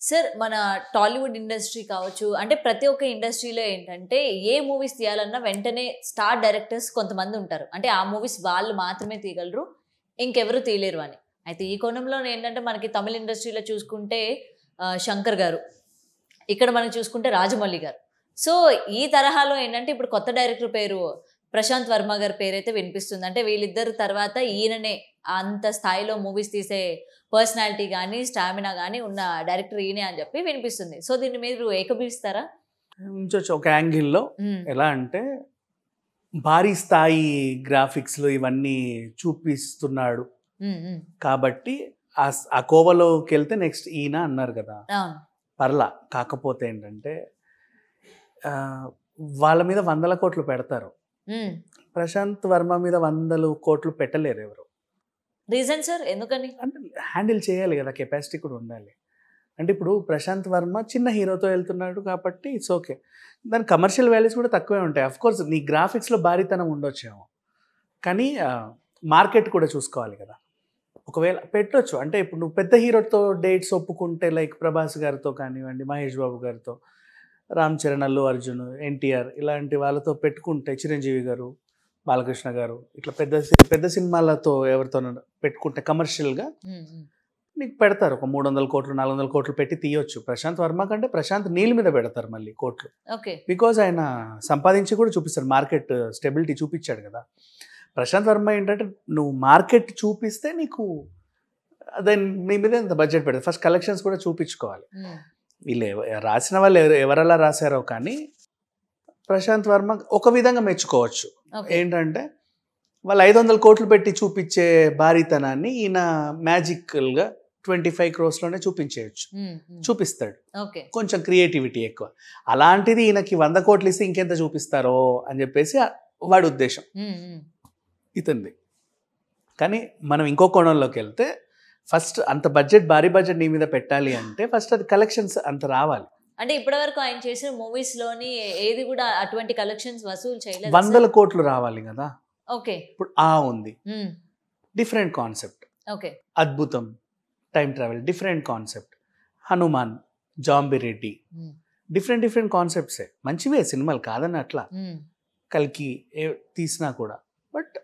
Sir మన Tollywood industry కావచ్చు అంటే ప్రతి ఒక్క ఇండస్ట్రీలో ఏంటంటే ఏ మూవీస్ తీయాలన్నా వెంటనే స్టార్ డైరెక్టర్స్ కొంతమంది ఉంటారు అంటే ఆ మూవీస్ వాళ్ళు మాత్రమే తీయగలరు ఇంకెవరు తీయలేరు అని అయితే ఈ కోణంలో ఏంటంటే మనకి తమిళ ఇండస్ట్రీలో చూసుకుంటే ఆ, శంకర్ గారు ఇక్కడ మనం చూసుకుంటే రాజమౌళి గారు సో ఈ తరహాలో ఏంటంటే ఇప్పుడు కొత్త డైరెక్టర్ పేరు ప్రశాంత్ వర్మ గారి పేరైతే వినిపిస్తుంది అంటే వీళ్ళిద్దరు తర్వాత ఈయననే అంత స్థాయిలో మూవీస్ తీసే పర్సనాలిటీ కానీ స్టామినా కానీ ఉన్న డైరెక్టర్ ఈయనే అని చెప్పి వినిపిస్తుంది సో దీన్ని మీరు ఏకీభవిస్తారా ఉంచొచ్చు ఒక యాంగిల్లో ఎలా అంటే భారీ స్థాయి గ్రాఫిక్స్లు ఇవన్నీ చూపిస్తున్నాడు కాబట్టి ఆ స్- ఆ కోవలోకి వెళ్తే నెక్స్ట్ ఈయన అన్నారు కదా అవును పర్లా కాకపోతే ఏంటంటే ఆ, వాళ్ళ మీద వందల కోట్లు పెడతారు ఉమ్. ప్రశాంత్ వర్మ మీద వందలు కోట్లు పెట్టలేరు ఎవరు రీజన్ సార్ ఎందుకని అంటే హ్యాండిల్ చేయాలి కదా కెపాసిటీ కూడా ఉండాలి అంటే ఇప్పుడు ప్రశాంత్ వర్మ చిన్న హీరోతో వెళ్తున్నాడు కాబట్టి ఇట్స్ ఓకే దాని కమర్షియల్ వాల్యూస్ కూడా తక్కువే ఉంటాయి అఫ్ కోర్స్ నీ గ్రాఫిక్స్లో భారీతనం ఉండొచ్చేమో కానీ మార్కెట్ కూడా చూసుకోవాలి కదా ఒకవేళ పెట్టొచ్చు అంటే ఇప్పుడు నువ్వు పెద్ద హీరోతో డేట్స్ ఒప్పుకుంటే లైక్ ప్రభాస్ గారితో కానివ్వండి మహేష్ బాబు గారితో రామ్ చరణ్ అల్లు అర్జున్ ఎన్టీఆర్ ఇలాంటి వాళ్ళతో పెట్టుకుంటే చిరంజీవి గారు బాలకృష్ణ గారు ఇట్లా పెద్ద సి- పెద్ద సినిమాలతో ఎవరితో పెట్టుకుంటే కమర్షియల్గా ఉమ్, ఉమ్. నీకు పెడతారు ఒక మూడు వందల కోట్లు నాలుగు వందల కోట్లు పెట్టి తీయొచ్చు ప్రశాంత్ వర్మ కంటే ప్రశాంత్ నీళ్ళ మీద పెడతారు మళ్ళీ కోట్లు ఓకే బికాజ్ ఆయన సంపాదించి కూడా చూపిస్తారు మార్కెట్ స్టెబిలిటీ చూపించాడు కదా ప్రశాంత్ వర్మ ఏంటంటే నువ్వు మార్కెట్ చూపిస్తే నీకు అదే నీ మీద ఇంత బడ్జెట్ పెడతారు ఫస్ట్ కలెక్షన్స్ కూడా చూపించుకోవాలి ఉమ్, వీళ్ళు ఎవ- రాసిన వాళ్ళు ఎవరు ఎవరెలా రాశారో కానీ ప్రశాంత్ వర్మ ఒక విధంగా మెచ్చుకోవచ్చు ఓకే ఏంటంటే వాళ్ళు ఐదు వందల కోట్లు పెట్టి చూపించే భారీతనాన్ని ఈయన మ్యాజికల్గా ట్వంటీ ఫైవ్ క్రోస్లోనే చూపించేయచ్చు ఉమ్, ఉమ్. చూపిస్తాడు ఓకే కొంచెం క్రియేటివిటీ ఎక్కువ అలాంటిది ఈయనకి వంద కోట్లు ఇస్తే ఇంకెంత చూపిస్తారో అని చెప్పేసి ఆ- వాడి ఉద్దేశం ఉమ్, ఉమ్. ఇతంది కానీ మనం ఇంకో కోణంలోకి వెళ్తే ఫస్ట్ అంత బడ్జెట్ భారీ బడ్జెట్ నీ మీద పెట్టాలి అంటే ఫస్ట్ అది కలెక్షన్స్ అంత రావాలి అంటే ఇప్పటివరకు ఆయన చేసిన మూవీస్ లోని ఏది కూడా అటువంటి కలెక్షన్స్ వసూలు చేయలేదు వందల కోట్లు రావాలి కదా ఓకే ఇప్పుడు ఆ ఉంది ఉమ్, డిఫరెంట్ కాన్సెప్ట్ ఓకే అద్భుతం time travel different concept Hanuman Zombie Reddy um, different different కాన్సెప్ట్సే మంచివే సినిమాలు కాదని అట్లా ఉమ్, కల్కి ఏ తీసినా కూడా బట్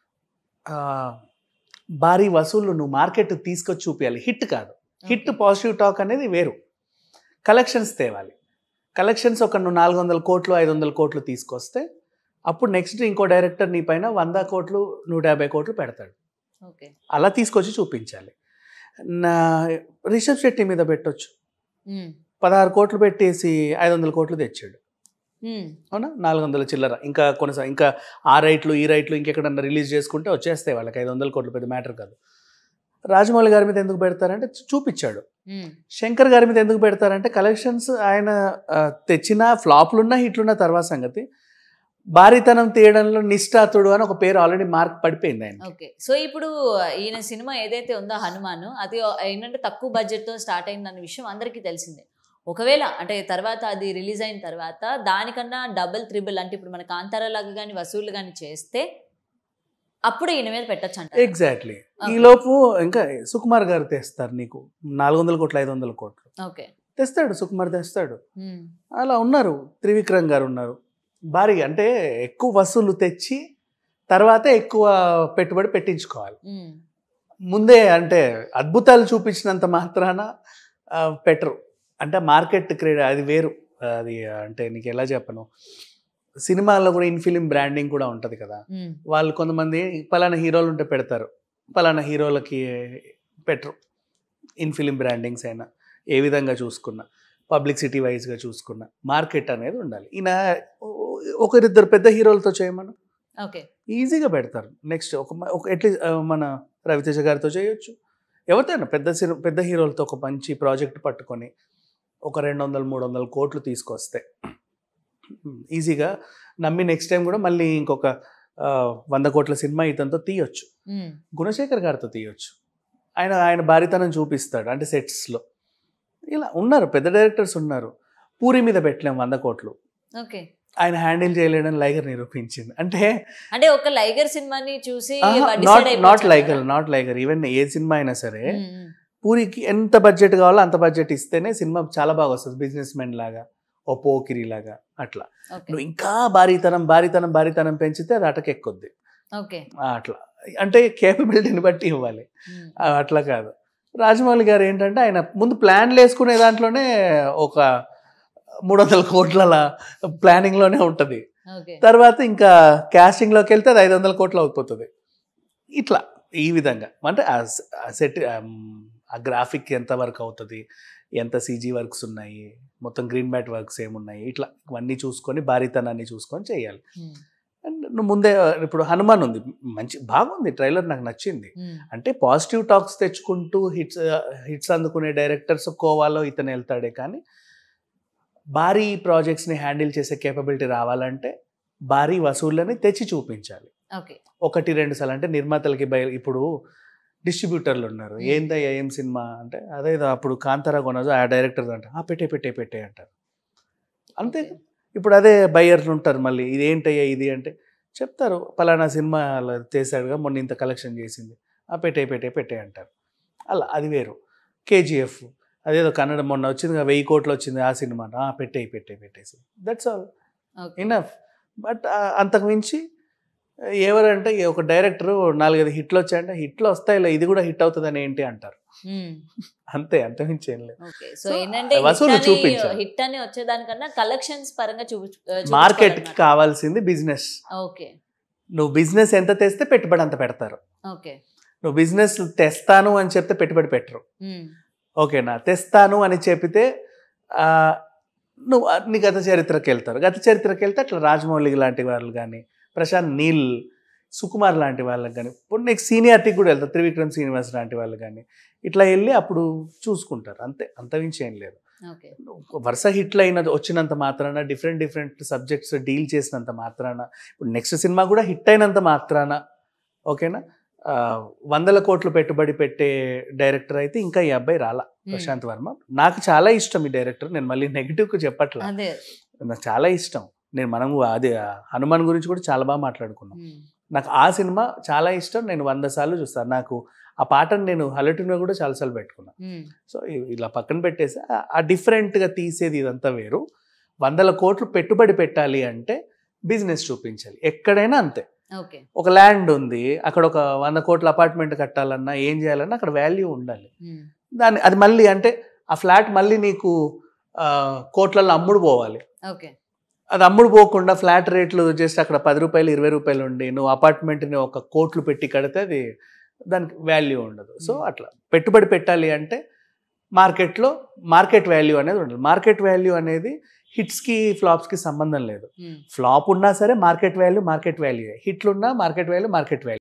భారీ వసూళ్ళు నువ్వు మార్కెట్ తీసుకొచ్చి చూపించాలి హిట్ కాదు హిట్ ఓకే. పాజిటివ్ టాక్ అనేది వేరు కలెక్షన్స్ తేవాలి కలెక్షన్స్ ఒక నువ్వు నాలుగు వందల కోట్లు ఐదు వందల కోట్లు తీసుకొస్తే అప్పుడు నెక్స్ట్ ఇంకో డైరెక్టర్ నీ పైన వంద కోట్లు నూట యాభై కోట్లు పెడతాడు ఓకే అలా తీసుకొచ్చి చూపించాలి నా రిషబ్ శెట్టి మీద పెట్టొచ్చు ఉమ్, పదహారు కోట్లు పెట్టేసి ఐదు వందల కోట్లు తెచ్చాడు ఉమ్, అవునా నాలుగు వందల చిల్లర ఇంకా కొనసా ఇంకా ఆ రైట్లు ఈ రైట్లు ఇంకెక్కడన్నా రిలీజ్ చేసుకుంటే వచ్చేస్తాయి వాళ్ళకి ఐదు వందల కోట్లు పెద్ద మ్యాటర్ కాదు రాజమౌళి గారి మీద ఎందుకు పెడతారంటే చూ- చూపించాడు ఉమ్, శంకర్ గారి మీద ఎందుకు పెడతారంటే కలెక్షన్స్ ఆయన ఆ, తెచ్చిన ఫ్లాప్లున్నా హిట్లున్న తర్వాత సంగతి భారీతనం తీయడంలో నిష్ఠాతుడు అని ఒక పేరు ఆల్రెడీ మార్క్ పడిపోయింది ఆయన ఓకే సో ఇప్పుడు ఈయన సినిమా ఏదైతే ఉందో హనుమాన్ అది ఏంటంటే తక్కువ బడ్జెట్ తో స్టార్ట్ అయిందన్న విషయం అందరికీ తెలిసిందే ఒకవేళ అంటే తర్వాత అది రిలీజ్ అయిన తర్వాత దానికన్నా డబుల్ త్రిబుల్ అంటే ఇప్పుడు మన కాంతారా లాగా కానీ వసూలు కానీ చేస్తే అప్పుడు ఈయన మీద పెట్టచ్చు అంట ఎగ్జాక్ట్లీ Okay. ఈ లోపు ఇంకా సుకుమార్ గారు తెస్తారు నీకు నాలుగు వందల కోట్లు ఐదు వందల కోట్లు ఓకే తెస్తాడు సుకుమార్ తెస్తాడు ఉమ్, అలా ఉన్నారు త్రివిక్రమ్ గారు ఉన్నారు భారీ అంటే ఎక్కువ వసూలు తెచ్చి తర్వాత ఎక్కువ పెట్టుబడి పెట్టించుకోవాలి ఉమ్, ముందే అంటే అద్భుతాలు చూపించినంత మాత్రాన ఆ, పెట్టరు అంటే మార్కెట్ క్రీడ అది వేరు అది అంటే నీకు ఎలా చెప్పను సినిమాల్లో కూడా ఇన్ ఫిలిం బ్రాండింగ్ కూడా ఉంటుంది కదా ఉమ్, వాళ్ళు కొంతమంది పలానా హీరోలు ఉంటే పెడతారు పలానా హీరోలకి పెట్టరు ఇన్ ఫిలిం బ్రాండింగ్స్ అయినా ఏ విధంగా చూసుకున్నా పబ్లిసిటీ వైజ్గా చూసుకున్నా మార్కెట్ అనేది ఉండాలి ఈయన ఒకరిద్దరు పెద్ద హీరోలతో చేయమను ఓకే ఈజీగా పెడతారు నెక్స్ట్ ఒక మ- ఒక అట్లీస్ట్ మన రవితేజ గారితో చేయొచ్చు ఎవరితోనైనా పెద్ద సినిమా పెద్ద హీరోలతో ఒక మంచి ప్రాజెక్ట్ పట్టుకొని ఒక రెండు వందలు మూడు వందల కోట్లు తీసుకొస్తే ఈజీగా నమ్మి నెక్స్ట్ టైం కూడా మళ్ళీ ఇంకొక ఆ, వంద కోట్ల సినిమా ఇతనితో తీయొచ్చు ఉమ్, గుణశేఖర్ గారితో తీయొచ్చు ఆయన ఆయన భారీతనం చూపిస్తాడు అంటే సెట్స్లో ఇలా ఉన్నారు పెద్ద డైరెక్టర్స్ ఉన్నారు పూరి మీద పెట్టలేం వంద కోట్లు ఓకే ఆయన హ్యాండిల్ చేయలేడని లైగర్ నిరూపించింది అంటే అంటే ఒక లైగర్ సినిమాని చూసి నాట్ decide నాట్ అయిపోవచ్చు లైగర్ అంటారా? నాట్ లైగర్ ఈవెన్ ఏ సినిమా అయినా సరే ఉమ్, ఉమ్, పూరికి ఎంత బడ్జెట్ కావాలో అంత బడ్జెట్ ఇస్తేనే సినిమా చాలా బాగా వస్తుంది బిజినెస్ మెన్ లాగా ఓ పోకిరి లాగా అట్లా ఓకే నువ్వు ఇంకా భారీతనం భారీతనం భారీతనం పెంచితే అది అటకెక్కుద్ది ఓకే ఆ, అట్లా అంటే కేపబిలిటీని బట్టి ఇవ్వాలి ఆ, అట్లా కాదు రాజమౌళి గారు ఏంటంటే ఆయన ముందు ప్లాన్లు వేసుకునే దాంట్లోనే ఒక మూడు వందల కోట్ల ప్లానింగ్లోనే ఉంటుంది ఓకే తర్వాత ఇంకా క్యాస్టింగ్లోకి వెళ్తే అది ఐదు వందల కోట్లు అయిపోతుంది ఇట్లా ఈ విధంగా అంటే ఆ స- ఆ సెట్ ఆ గ్రాఫిక్ ఎంత వర్క్ అవుతుంది ఎంత సీజీ వర్క్స్ ఉన్నాయి మొత్తం గ్రీన్ మ్యాట్ వర్క్స్ ఏమున్నాయి ఇట్లా ఇవన్నీ చూసుకొని భారీతనాన్ని చూసుకొని చేయాలి అండ్ నువ్వు ముందే ఇప్పుడు హనుమాన్ ఉంది మంచి బాగుంది ట్రైలర్ నాకు నచ్చింది అంటే పాజిటివ్ టాక్స్ తెచ్చుకుంటూ హిట్స్ హిట్స్ అందుకునే డైరెక్టర్స్ కోవాలో ఇతను వెళ్తాడే కానీ భారీ ప్రాజెక్ట్స్ని హ్యాండిల్ చేసే కేపబిలిటీ రావాలంటే భారీ వసూళ్ళని తెచ్చి చూపించాలి ఓకే ఒకటి రెండు సార్లు అంటే నిర్మాతలకి బయ ఇప్పుడు డిస్ట్రిబ్యూటర్లు ఉన్నారు Hmm. ఏందయ్యా ఏం సినిమా అంటే అదేదో అప్పుడు కాంతారా కొనదు ఆ డైరెక్టర్ అంట "ఆ, పెట్టే పెట్టే పెట్టే అంటారు అంతే ఇప్పుడు అదే బయ్యర్లు ఉంటారు మళ్ళీ ఇది ఏంటయ్యా ఇది అంటే చెప్తారు పలానా సినిమా అలా చేశాడుగా మొన్న ఇంత కలెక్షన్ చేసింది ఆ పెట్టే పెట్టే పెట్టే అంటారు అలా అది వేరు కేజీఎఫ్ అదేదో కన్నడ మొన్న వచ్చింది కదా, వెయ్యి కోట్లు వచ్చింది ఆ సినిమా ఆ పెట్టేయి పెట్టే పెట్టేసి that's all okay enough but అంతకు మించి ఎవరంటే ఈ ఒక డైరెక్టర్ నాలుగైదు హిట్లు వచ్చాయంటే హిట్లు వస్తాయిలే ఇది కూడా హిట్ అవుతుందని ఏంటి అంటారు అంతే అంతకుమించి ఏం లేదు ఓకే సో So, ఏంటంటే వసూలు చూపించాలి. హిట్ అని వచ్చేదానికన్నా కలెక్షన్స్ పరంగా చూపి మార్కెట్కి కావాల్సింది బిజినెస్ ఓకే నువ్వు బిజినెస్ ఎంత తెస్తే పెట్టుబడి అంత పెడతారు ఓకే నువ్వు బిజినెస్ తెస్తాను అని చెప్తే పెట్టుబడి పెట్టరు ఓకేనా తెస్తాను అని చెప్పితే ఆ, నువ్వు ఆ, నీ గత చరిత్రకి వెళ్తారు గత చరిత్రకి వెళ్తే అట్లా రాజమౌళి లాంటి వాళ్ళు కానీ ప్రశాంత్ నీల్ సుకుమార్ లాంటి వాళ్ళకి కానీ ఇప్పుడు నెక్స్ట్ సీనియారిటీకి కూడా వెళ్తారు త్రివిక్రమ్ శ్రీనివాస్ లాంటి వాళ్ళు కానీ ఇట్లా వెళ్ళి అప్పుడు చూసుకుంటారు అంతే అంతమించి ఏం లేదు ఓకే వరుస హిట్లు అయినది వచ్చినంత మాత్రాన డిఫరెంట్ డిఫరెంట్ సబ్జెక్ట్స్ డీల్ చేసినంత మాత్రాన ఇప్పుడు నెక్స్ట్ సినిమా కూడా హిట్ అయినంత మాత్రాన ఓకేనా ఆ, వందల కోట్లు పెట్టుబడి పెట్టే డైరెక్టర్ అయితే ఇంకా ఈ అబ్బాయి రాలా ప్రశాంత్ వర్మ నాకు చాలా ఇష్టం ఈ డైరెక్టర్ నేను మళ్ళీ నెగిటివ్గా చెప్పట్లా అదే నాకు చాలా ఇష్టం నేను మనము అదే ఆ హనుమాన్ గురించి కూడా చాలా బాగా మాట్లాడుకున్నాం ఉమ్. నాకు ఆ సినిమా చాలా ఇష్టం నేను వంద సార్లు చూస్తాను నాకు ఆ పాటను నేను హలటిన్గా కూడా చాలాసార్లు పెట్టుకున్నాను ఉమ్. సో ఇ- ఇలా పక్కన పెట్టేసి ఆ- ఆ డిఫరెంట్గా తీసేది ఇదంతా వేరు వందల కోట్లు పెట్టుబడి పెట్టాలి అంటే బిజినెస్ చూపించాలి ఎక్కడైనా అంతే ఓకే ఒక ల్యాండ్ ఉంది అక్కడ ఒక వంద కోట్ల అపార్ట్మెంట్ కట్టాలన్నా ఏం చేయాలన్నా అక్కడ వాల్యూ ఉండాలి ఉమ్. దాన్ని అది మళ్ళీ అంటే ఆ ఫ్లాట్ మళ్ళీ నీకు ఆ, కోట్లలో అమ్ముడు పోవాలి ఓకే అది అమ్ముడు పోకుండా ఫ్లాట్ రేట్లు జస్ట్ అక్కడ పది రూపాయలు ఇరవై రూపాయలు ఉండి నువ్వు అపార్ట్మెంట్ని ఒక కోట్లు పెట్టి కడితే అది దానికి వాల్యూ ఉండదు సో Hmm. అట్లా పెట్టుబడి పెట్టాలి అంటే మార్కెట్లో మార్కెట్ వాల్యూ అనేది ఉండదు మార్కెట్ వాల్యూ అనేది హిట్స్కి ఫ్లాప్స్కి సంబంధం లేదు ఉమ్. ఫ్లాప్ ఉన్నా సరే మార్కెట్ వాల్యూ మార్కెట్ వాల్యూ హిట్లు ఉన్నా మార్కెట్ వాల్యూ మార్కెట్ వాల్యూ